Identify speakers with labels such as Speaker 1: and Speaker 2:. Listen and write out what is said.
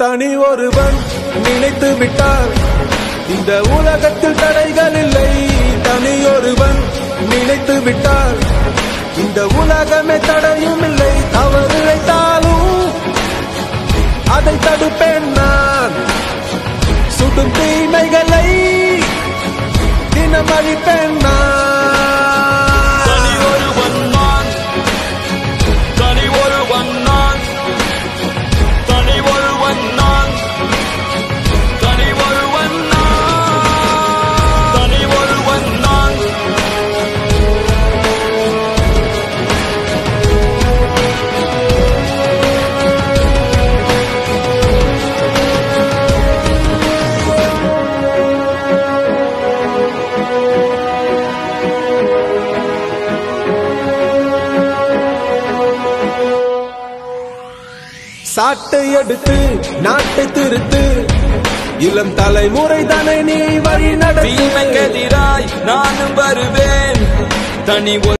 Speaker 1: தனி ஒருவன் நினைத்து விட்டார் இந்த உலகத்தில் தடைகள் இல்லை தனி ஒருவன் நினைத்து விட்டார் இந்த உலகமே தடையும் இல்லை தவறு இழைத்தாலும் அதை தடுப்பேன் நான் சுடும் தீமைகளை தினம் அழிப்பேன் நான்
Speaker 2: தனி ஒருவன் நான் தனி ஒருவன் நான் தனி ஒருவன் நான் தனி ஒருவன் நான் தனி ஒருவன் நான்
Speaker 1: சாட்டை எடுத்து நாட்டை திருத்து இளம் தலைமுறை தானே நீ வழி நடத்து
Speaker 2: தீமைக்கெதிராய் நானும் வருவேன் தனி ஒரு